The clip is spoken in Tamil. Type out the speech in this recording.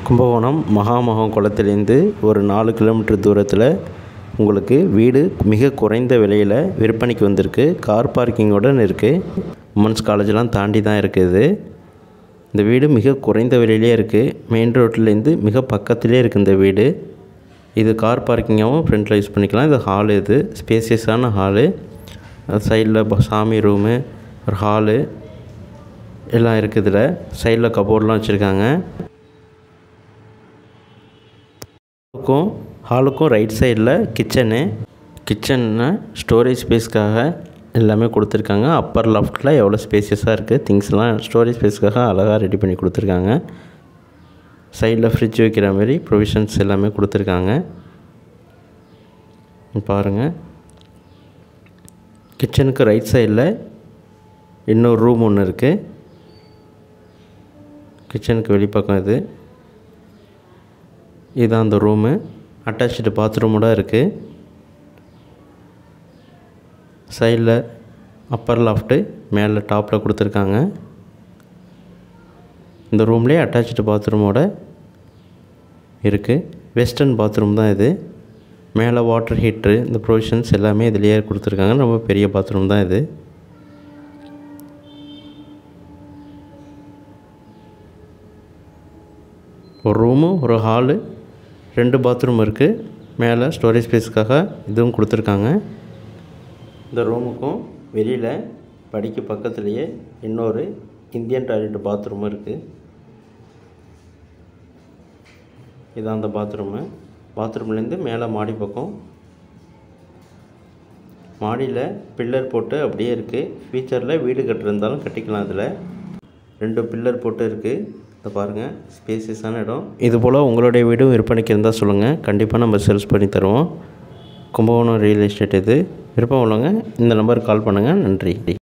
கும்பகோணம் மகாமகம் குளத்துலேருந்து ஒரு நாலு கிலோமீட்டர் தூரத்தில் உங்களுக்கு வீடு மிக குறைந்த விலையில் விற்பனைக்கு வந்திருக்கு கார் பார்க்கிங்கோடு இருக்குது உமன்ஸ் காலேஜெலாம் தாண்டி தான் இருக்குது இந்த வீடு மிக குறைந்த விலையிலே இருக்குது மெயின் ரோட்லேருந்து மிக பக்கத்திலே இருக்குது இந்த வீடு இது கார் பார்க்கிங்காகவும் ஃப்ரண்ட்டில் யூஸ் பண்ணிக்கலாம் இது ஹாலு இது ஸ்பேசியஸான ஹாலு சைடில் சாமி ரூமு ஒரு ஹாலு எல்லாம் இருக்குது இதில் சைடில் கபோர்ட்லாம் வச்சுருக்காங்க ஹாலுக்கும் ஹாலுக்கும் ரைட் சைடில் கிச்சனு கிச்சன்னா ஸ்டோரேஜ் ஸ்பேஸ்க்காக எல்லாமே கொடுத்துருக்காங்க அப்பர் லெஃப்ட்டில் எவ்வளோ ஸ்பேசியஸாக இருக்குது திங்ஸ்லாம் ஸ்டோரேஜ் ஸ்பேஸ்க்காக அழகாக ரெடி பண்ணி கொடுத்துருக்காங்க சைடில் ஃப்ரிட்ஜ் வைக்கிற மாதிரி ப்ரொவிஷன்ஸ் எல்லாமே கொடுத்துருக்காங்க பாருங்கள் கிச்சனுக்கு ரைட் சைடில் இன்னொரு ரூம் ஒன்று இருக்குது கிச்சனுக்கு வெளிப்பக்கம் இது இதுதான் அந்த ரூமு அட்டாச்சு பாத்ரூமோட இருக்குது சைடில் அப்பர் லாஃப்ட்டு மேலே டாப்பில் கொடுத்துருக்காங்க இந்த ரூம்லேயே அட்டாச்சு பாத்ரூமோட இருக்குது வெஸ்டர்ன் பாத்ரூம் தான் இது மேலே வாட்டர் ஹீட்ரு இந்த ப்ரொவிஷன்ஸ் எல்லாமே இதுலேயே கொடுத்துருக்காங்க ரொம்ப பெரிய பாத்ரூம் தான் இது ஒரு ரூமு ஒரு ஹாலு ரெண்டு பாத்ரூம் இருக்குது மேலே ஸ்டோரேஜ் ஸ்பேஸ்க்காக இதுவும் கொடுத்துருக்காங்க இந்த ரூமுக்கும் வெளியில் படிக்க பக்கத்துலேயே இன்னொரு இந்தியன் டாய்லெட் பாத்ரூமும் இருக்குது இதான் அந்த பாத்ரூமு பாத்ரூம்லேருந்து மேலே மாடி பக்கம் மாடியில் பில்லர் போட்டு அப்படியே இருக்குது ஃபியூச்சரில் வீடு கட்டிருந்தாலும் கட்டிக்கலாம் அதில் ரெண்டு பில்லர் போட்டு இருக்குது இதை பாருங்கள் ஸ்பேசியஸான இடம் இது போல் உங்களுடைய வீடும் விற்பனைக்கு இருந்தால் சொல்லுங்கள் கண்டிப்பாக நம்ம சேல்ஸ் பண்ணி தருவோம் கும்பகோணம் ரியல் எஸ்டேட் இது விருப்பம் உள்ளவங்க இந்த நம்பருக்கு கால் பண்ணுங்கள் நன்றி